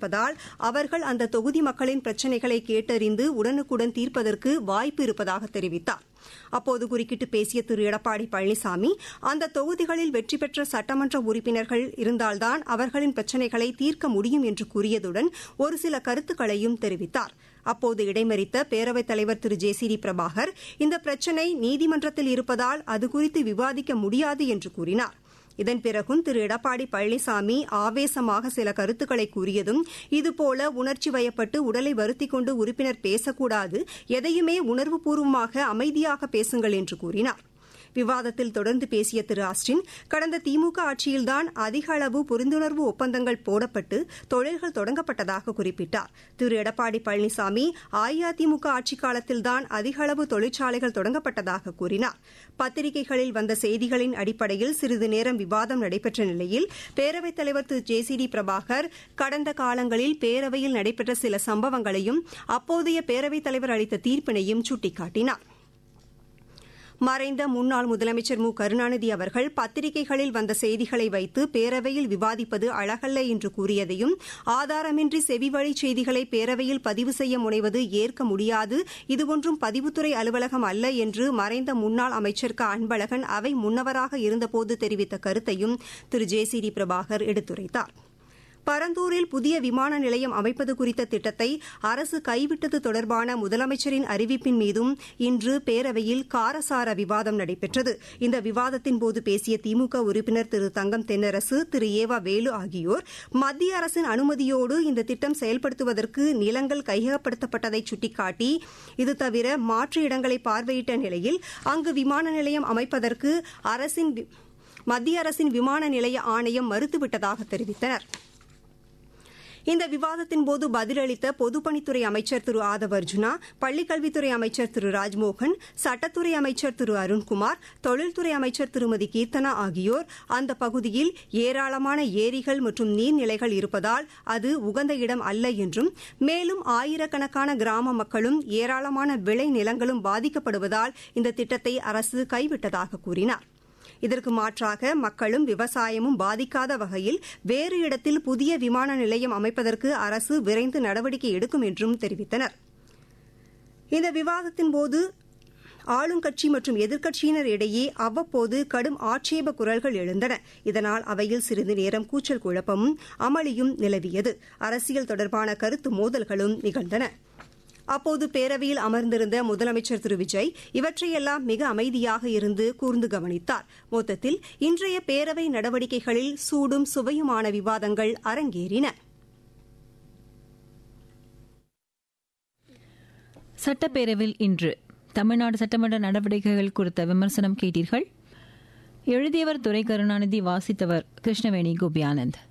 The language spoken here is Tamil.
இருப்பதால் அவர்கள் அந்த தொகுதி மக்களின் பிரச்சினைகளை கேட்டறிந்து உடனுக்குடன் தீர்ப்பதற்கு வாய்ப்பு இருப்பதாக தெரிவித்தார் அப்போது குறுக்கிட்டு பேசிய திரு எடப்பாடி பழனிசாமி அந்த தொகுதிகளில் வெற்றி பெற்ற சட்டமன்ற உறுப்பினர்கள் இருந்தால்தான் அவர்களின் பிரச்சினைகளை தீர்க்க முடியும் என்று கூறியதுடன் ஒரு சில கருத்துக்களையும் தெரிவித்தார் அப்போது இடைமறித்த பேரவைத் தலைவர் Thiru J C D Prabhakar இந்த பிரச்சினை நீதிமன்றத்தில் இருப்பதால் அது குறித்து விவாதிக்க முடியாது என்று கூறினார் இதன் பிறகும் திரு எடப்பாடி பழனிசாமி ஆவேசமாக சில கருத்துக்களை கூறியதும் இதுபோல உணர்ச்சி வயப்பட்டு உடலை வருத்திக் கொண்டு உறுப்பினர் பேசக்கூடாது எதையுமே உணர்வுபூர்வமாக அமைதியாக பேசுங்கள் என்று கூறினார் விவாதத்தில் தொடர்ந்து பேசிய திரு ஆஸ்டின் கடந்த திமுக ஆட்சியில்தான் அதிக அளவு புரிந்துணர்வு ஒப்பந்தங்கள் போடப்பட்டு தொழில்கள் தொடங்கப்பட்டதாக குறிப்பிட்டார் திரு எடப்பாடி பழனிசாமி அஇஅதிமுக ஆட்சிக் காலத்தில்தான் அதிக அளவு தொழிற்சாலைகள் தொடங்கப்பட்டதாக கூறினார் பத்திரிகைகளில் வந்த செய்திகளின் அடிப்படையில் சிறிது நேரம் விவாதம் நடைபெற்ற நிலையில் பேரவைத் தலைவர் Thiru J C D Prabhakar கடந்த காலங்களில் பேரவையில் நடைபெற்ற சில சம்பவங்களையும் அப்போதைய பேரவைத் தலைவர் அளித்த தீர்ப்பினையும் சுட்டிக்காட்டினார் மறைந்த முன்னாள் முதலமைச்சர் மு கருணாநிதி அவர்கள் பத்திரிகைகளில் வந்த செய்திகளை வைத்து பேரவையில் விவாதிப்பது அழகல்ல என்று கூறியதையும் ஆதாரமின்றி செவிவழி செய்திகளை பேரவையில் பதிவு செய்ய முனைவது ஏற்க முடியாது இதுஒன்றும் பதிவுத்துறை அலுவலகம் அல்ல என்று மறைந்த முன்னாள் அமைச்சர் க அன்பழகன் அவை முன்னவராக இருந்தபோது தெரிவித்த கருத்தையும் Thiru J C D Prabhakar எடுத்துரைத்தார் பரந்தூரில் புதிய விமான நிலையம் அமைப்பது குறித்த திட்டத்தை அரசு கைவிட்டது தொடர்பான முதலமைச்சரின் அறிவிப்பின் மீதும் இன்று பேரவையில் காரசார விவாதம் நடைபெற்றது இந்த விவாதத்தின்போது பேசிய திமுக உறுப்பினர் திரு தங்கம் தென்னரசு திரு ஏவா வேலு ஆகியோர் மத்திய அரசின் அனுமதியோடு இந்த திட்டம் செயல்படுத்துவதற்கு நிலங்கள் கையகப்படுத்தப்பட்டதை சுட்டிக்காட்டி இது தவிர மாற்று இடங்களை பார்வையிட்ட நிலையில் அங்கு விமான நிலையம் அமைப்பதற்கு அரசின் மத்திய அரசின் விமான நிலைய ஆணையம் மறுத்துவிட்டதாக தெரிவித்தனா் இந்த விவாதத்தின்போது பதிலளித்த பொதுப்பணித்துறை அமைச்சர் திரு ஆதவ் அர்ஜுனா பள்ளிக்கல்வித்துறை அமைச்சர் திரு ராஜ்மோகன் சட்டத்துறை அமைச்சர் திரு அருண்குமார் தொழில்துறை அமைச்சர் திருமதி கீர்த்தனா ஆகியோர் அந்த பகுதியில் ஏராளமான ஏரிகள் மற்றும் நீர்நிலைகள் இருப்பதால் அது உகந்த இடம் அல்ல என்றும் மேலும் ஆயிரக்கணக்கான கிராம மக்களும் ஏராளமான விளை நிலங்களும் பாதிக்கப்படுவதால் இந்த திட்டத்தை அரசு கைவிட்டதாக கூறினார் இதற்கு மாற்றாக மக்களும் விவசாயமும் பாதிக்காத வகையில் வேறு இடத்தில் புதிய விமான நிலையம் அமைப்பதற்கு அரசு விரைந்து நடவடிக்கை எடுக்கும் என்றும் தெரிவித்தனர் இந்த விவாதத்தின்போது ஆளுங்கட்சி மற்றும் எதிர்க்கட்சியினர் இடையே அவ்வப்போது கடும் ஆட்சேப குரல்கள் எழுந்தன இதனால் அவையில் சிறிது நேரம் கூச்சல் குழப்பமும் அமளியும் நிலவியது அரசியல் தொடர்பான கருத்து மோதல்களும் நிகழ்ந்தன அப்போது பேரவையில் அமர்ந்திருந்த முதலமைச்சர் திரு விஜய் இவற்றையெல்லாம் மிக அமைதியாக இருந்து கூர்ந்து கவனித்தார் மொத்தத்தில் இன்றைய பேரவை நடவடிக்கைகளில் சூடும் சுவையுமான விவாதங்கள் அரங்கேறின சட்டப்பேரவையில் இன்று தமிழ்நாடு சட்டமன்ற நடவடிக்கைகள் குறித்த விமர்சனம் கேட்டீர்கள் எழுதியவர் துரை கருணாநிதி வாசித்தவர் கிருஷ்ணவேணி கோபியானந்த்